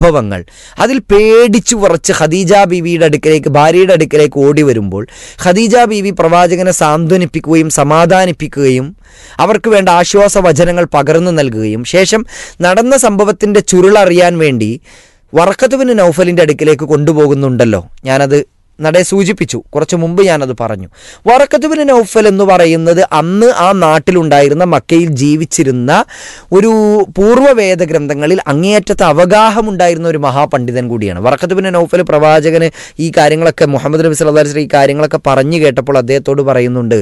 സംഭവങ്ങൾ അതിൽ പേടിച്ചു വിറച്ച് ഖദീജ ബീവിയുടെ അടുക്കലേക്ക് ഭാര്യയുടെ അടുക്കലേക്ക് ഓടി വരുമ്പോൾ ഖദീജ ബീവി പ്രവാചകനെ സാന്ത്വനിപ്പിക്കുകയും സമാധാനിപ്പിക്കുകയും അവർക്ക് വേണ്ട ആശ്വാസ വചനങ്ങൾ പകർന്നു നൽകുകയും ശേഷം നടന്ന സംഭവത്തിൻ്റെ ചുരുളറിയാൻ വേണ്ടി വറക്കത്തുബിന് നൗഫലിൻ്റെ അടുക്കിലേക്ക് കൊണ്ടുപോകുന്നുണ്ടല്ലോ ഞാനത് നടയെ സൂചിപ്പിച്ചു കുറച്ച് മുമ്പ് ഞാനത് പറഞ്ഞു വറക്കത്തുബിന് നൗഫൽ എന്ന് പറയുന്നത് അന്ന് ആ നാട്ടിലുണ്ടായിരുന്ന മക്കയിൽ ജീവിച്ചിരുന്ന ഒരു പൂർവ്വവേദ ഗ്രന്ഥങ്ങളിൽ അങ്ങേയറ്റത്തെ അവഗാഹമുണ്ടായിരുന്ന ഒരു മഹാപണ്ഡിതൻ കൂടിയാണ് വറക്കത്തുബിന് നൗഫൽ പ്രവാചകന് ഈ കാര്യങ്ങളൊക്കെ മുഹമ്മദ് നബി സല്ലല്ലാഹു അലൈഹി വസല്ലം ഈ കാര്യങ്ങളൊക്കെ പറഞ്ഞു കേട്ടപ്പോൾ അദ്ദേഹത്തോട് പറയുന്നുണ്ട്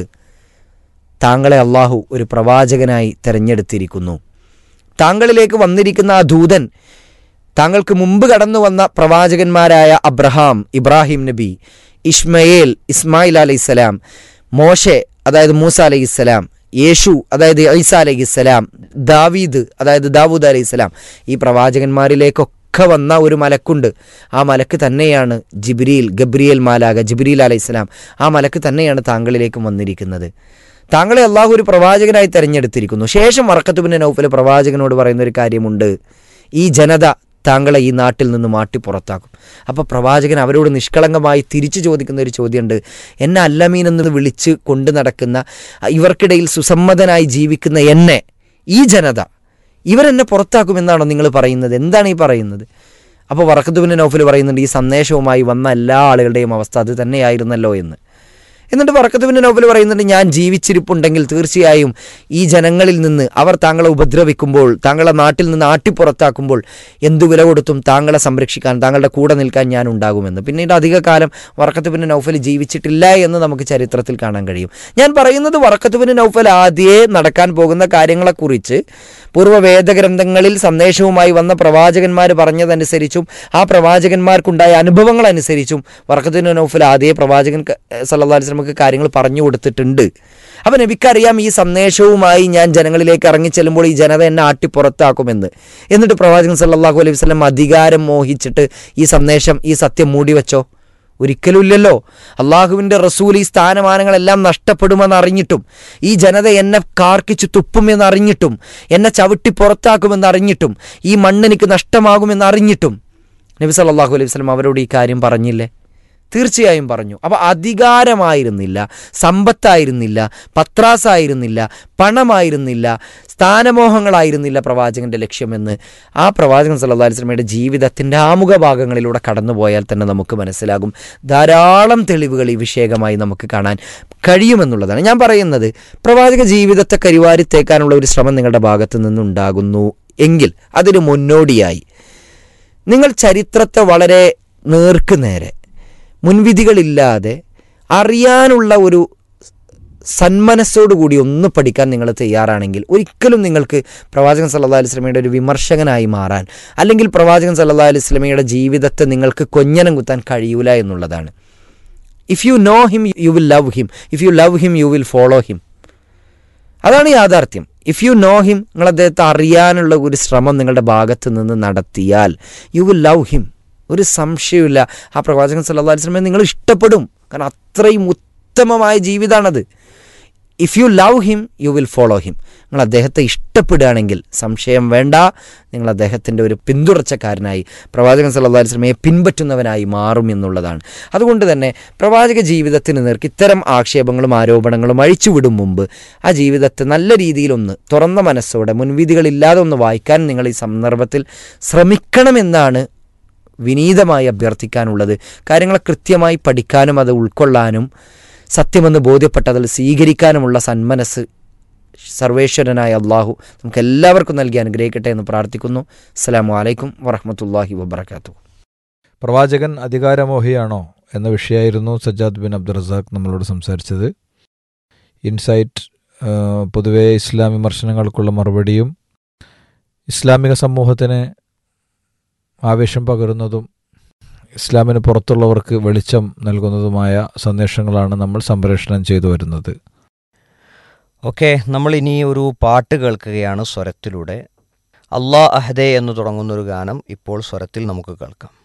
താങ്കളെ അള്ളാഹു ഒരു പ്രവാചകനായി തിരഞ്ഞെടുത്തിരിക്കുന്നു താങ്കളിലേക്ക് വന്നിരിക്കുന്ന ആ ദൂതൻ താങ്കൾക്ക് മുമ്പ് കടന്നു വന്ന പ്രവാചകന്മാരായ അബ്രഹാം ഇബ്രാഹിം നബി ഇസ്മയേൽ ഇസ്മായിൽ അലൈഹിസ്സലാം മോശെ അതായത് മൂസ അലൈഹിസ്സലാം യേശു അതായത് ഈസ അലൈഹിസ്സലാം ദാവീദ് അതായത് ദാവൂദ് അലൈഹിസ്സലാം ഈ പ്രവാചകന്മാരിലേക്കൊക്കെ വന്ന ഒരു മലക്കുണ്ട് ആ മലക്ക് തന്നെയാണ് ജിബ്രീൽ ഗബ്രിയേൽ മാലാക ജിബ്രീൽ അലൈഹിസ്സലാം ആ മലക്ക് തന്നെയാണ് താങ്കളിലേക്കും വന്നിരിക്കുന്നത് താങ്കളെ അള്ളാഹു ഒരു പ്രവാചകനായി തെരഞ്ഞെടുത്തിരിക്കുന്നു ശേഷം വറക്കത്തുബിൻ നൗഫൽ പ്രവാചകനോട് പറയുന്ന ഒരു കാര്യമുണ്ട് ഈ ജനത താങ്കളെ ഈ നാട്ടിൽ നിന്ന് മാറ്റി പുറത്താക്കും അപ്പോൾ പ്രവാചകൻ അവരോട് നിഷ്കളങ്കമായി തിരിച്ചു ചോദിക്കുന്ന ഒരു ചോദ്യമുണ്ട് എന്നെ അല്ലമീൻ എന്ന് വിളിച്ച് കൊണ്ടു നടക്കുന്ന ഇവർക്കിടയിൽ സുസമ്മതനായി ജീവിക്കുന്ന എന്നെ ഈ ജനത ഇവരെന്നെ പുറത്താക്കുമെന്നാണോ നിങ്ങൾ പറയുന്നത് എന്താണ് ഈ പറയുന്നത് അപ്പോൾ വറക്കത്തുബിൻ നൗഫൽ പറയുന്നുണ്ട് ഈ സന്ദേശവുമായി വന്ന എല്ലാ ആളുകളുടെയും അവസ്ഥ അത് തന്നെയായിരുന്നല്ലോ എന്ന് എന്നിട്ട് വറക്കത്തുബിൻ്റെ നോവൽ പറയുന്നുണ്ട് ഞാൻ ജീവിച്ചിരിപ്പുണ്ടെങ്കിൽ തീർച്ചയായും ഈ ജനങ്ങളിൽ നിന്ന് അവർ താങ്കളെ ഉപദ്രവിക്കുമ്പോൾ താങ്കളെ നാട്ടിൽ നിന്ന് ആട്ടിപ്പുറത്താക്കുമ്പോൾ എന്തു വില കൊടുത്തും താങ്കളെ സംരക്ഷിക്കാൻ താങ്കളുടെ കൂടെ നിൽക്കാൻ ഞാൻ ഉണ്ടാകുമെന്ന് പിന്നീട് അധിക കാലം വറക്കത്തുബിൻ്റെ നൗഫൽ ജീവിച്ചിട്ടില്ല എന്ന് നമുക്ക് ചരിത്രത്തിൽ കാണാൻ കഴിയും ഞാൻ പറയുന്നത് വറക്കത്തുബിൻ്റെ നൗഫൽ ആദ്യേ നടക്കാൻ പോകുന്ന കാര്യങ്ങളെക്കുറിച്ച് പൂർവ്വ വേദഗ്രന്ഥങ്ങളിൽ സന്ദേശവുമായി വന്ന പ്രവാചകന്മാർ പറഞ്ഞതനുസരിച്ചും ആ പ്രവാചകന്മാർക്കുണ്ടായ അനുഭവങ്ങൾ അനുസരിച്ചും വറക്കത്തുബിൻ നൗഫൽ ആദ്യേ പ്രവാചകൻ സല്ലല്ലാഹു അലൈഹി നമുക്ക് കാര്യങ്ങൾ പറഞ്ഞു കൊടുത്തിട്ടുണ്ട് അപ്പം നബിക്കറിയാം ഈ സന്ദേശവുമായി ഞാൻ ജനങ്ങളിലേക്ക് ഇറങ്ങിച്ചെല്ലുമ്പോൾ ഈ ജനത എന്നെ ആട്ടി പുറത്താക്കുമെന്ന് എന്നിട്ട് പ്രവാചകൻ സല്ലല്ലാഹു അലൈഹി വസല്ലം അധികാരം മോഹിച്ചിട്ട് ഈ സന്ദേശം ഈ സത്യം മൂടി വെച്ചോ ഒരിക്കലും ഇല്ലല്ലോ അള്ളാഹുവിൻ്റെ റസൂൽ ഈ സ്ഥാനമാനങ്ങളെല്ലാം നഷ്ടപ്പെടുമെന്ന് അറിഞ്ഞിട്ടും ഈ ജനത എന്നെ കാർക്കിച്ച് തുപ്പുമെന്ന് അറിഞ്ഞിട്ടും എന്നെ ചവിട്ടി പുറത്താക്കുമെന്ന് അറിഞ്ഞിട്ടും ഈ മണ്ണെനിക്ക് നഷ്ടമാകുമെന്ന് അറിഞ്ഞിട്ടും നബി സല്ലല്ലാഹു അലൈഹി വസല്ലം അവരോട് ഈ കാര്യം പറഞ്ഞില്ലേ തീർച്ചയായും പറഞ്ഞു അപ്പോൾ അധികാരമായിരുന്നില്ല സമ്പത്തായിരുന്നില്ല പത്രാസായിരുന്നില്ല പണമായിരുന്നില്ല സ്ഥാനമോഹങ്ങളായിരുന്നില്ല പ്രവാചകന്റെ ലക്ഷ്യമെന്ന് ആ പ്രവാചകൻ സല്ലല്ലാഹു അലൈഹി വസല്ലമയുടെ ജീവിതത്തിൻ്റെ ആമുഖ ഭാഗങ്ങളിലൂടെ കടന്നുപോയാൽ തന്നെ നമുക്ക് മനസ്സിലാകും ധാരാളം തെളിവുകൾ ഈ വിഷയകമായി നമുക്ക് കാണാൻ കഴിയുമെന്നുള്ളതാണ് ഞാൻ പറയുന്നത് പ്രവാചക ജീവിതത്തെ കരിവാരിത്തേക്കാനുള്ള ഒരു ശ്രമം നിങ്ങളുടെ ഭാഗത്തു നിന്നുണ്ടാകുന്നു എങ്കിൽ അതിന് മുന്നോടിയായി നിങ്ങൾ ചരിത്രത്തെ വളരെ നേർക്കുനേരെ മുൻവിധികളില്ലാതെ അറിയാനുള്ള ഒരു സന്മനസ്സോടുകൂടി ഒന്ന് പഠിക്കാൻ നിങ്ങൾ തയ്യാറാണെങ്കിൽ ഒരിക്കലും നിങ്ങൾക്ക് പ്രവാചകൻ സല്ലല്ലാഹു അലൈഹി വസല്ലമയുടെ ഒരു വിമർശകനായി മാറാൻ അല്ലെങ്കിൽ പ്രവാചകൻ സല്ലല്ലാഹു അലൈഹി വസല്ലമയുടെ ജീവിതത്തെ നിങ്ങൾക്ക് കൊഞ്ഞനം കുത്താൻ കഴിയൂല എന്നുള്ളതാണ് if you know him you will love him if you love him you will follow him അതാണ് യാഥാർത്ഥ്യം ഇഫ് യു നോ ഹിം നിങ്ങൾ അദ്ദേഹത്തെ അറിയാനുള്ള ഒരു ശ്രമം നിങ്ങളുടെ ഭാഗത്ത് നിന്ന് നടത്തിയാൽ യു വിൽ ലവ് ഹിം ഒരു സംശയമില്ല ആ പ്രവാചകൻ സല്ലല്ലാഹു അലൈഹി വസല്ലമയെ നിങ്ങൾ ഇഷ്ടപ്പെടും കാരണം അത്രയും ഉത്തമമായ ജീവിതമാണത് if you love him you will follow him നിങ്ങൾ അദ്ദേഹത്തെ ഇഷ്ടപ്പെടുകയാണെങ്കിൽ സംശയം വേണ്ട നിങ്ങൾ അദ്ദേഹത്തിൻ്റെ ഒരു പിന്തുടർച്ചക്കാരനായി പ്രവാചകൻ സല്ലല്ലാഹു അലൈഹി വസല്ലമയെ പിൻപറ്റുന്നവനായി മാറും എന്നുള്ളതാണ് അതുകൊണ്ട് തന്നെ പ്രവാചക ജീവിതത്തിന് നേർക്ക് ഇത്തരം ആക്ഷേപങ്ങളും ആരോപണങ്ങളും അഴിച്ചുവിടും മുമ്പ് ആ ജീവിതത്തെ നല്ല രീതിയിലൊന്ന് തുറന്ന മനസ്സോടെ മുൻവിധികളില്ലാതെ ഒന്ന് വായിക്കാൻ നിങ്ങൾ ഈ സന്ദർഭത്തിൽ ശ്രമിക്കണമെന്നാണ് വിനീതമായി അഭ്യർത്ഥിക്കാനുള്ളത് കാര്യങ്ങൾ കൃത്യമായി പഠിക്കാനും അത് ഉൾക്കൊള്ളാനും സത്യമെന്ന് ബോധ്യപ്പെട്ടതിൽ സ്വീകരിക്കാനുമുള്ള സന്മനസ് സർവേശ്വരനായ അള്ളാഹു നമുക്ക് എല്ലാവർക്കും നൽകി അനുഗ്രഹിക്കട്ടെ എന്ന് പ്രാർത്ഥിക്കുന്നു അസ്സലാമു അലൈക്കും വറഹമത്തല്ലാഹി വബർക്കാത്തു പ്രവാചകൻ അധികാരമോഹിയാണോ എന്ന വിഷയമായിരുന്നു സജ്ജാദ് ബിൻ അബ്ദുൾ റസാഖ് നമ്മളോട് സംസാരിച്ചത് ഇൻസൈറ്റ് ആ, പൊതുവെ ഇസ്ലാം വിമർശനങ്ങൾക്കുള്ള മറുപടിയും ഇസ്ലാമിക സമൂഹത്തിന് ആവേശം പകരുന്നതും ഇസ്ലാമിന് പുറത്തുള്ളവർക്ക് വെളിച്ചം നൽകുന്നതുമായ സന്ദേശങ്ങളാണ് നമ്മൾ സംപ്രേഷണം ചെയ്തു വരുന്നത് ഓക്കെ നമ്മൾ ഇനി ഒരു പാട്ട് കേൾക്കുകയാണ് സ്വരത്തിലൂടെ അള്ളാ അഹദേ എന്ന് തുടങ്ങുന്ന ഒരു ഗാനം ഇപ്പോൾ സ്വരത്തിൽ നമുക്ക് കേൾക്കാം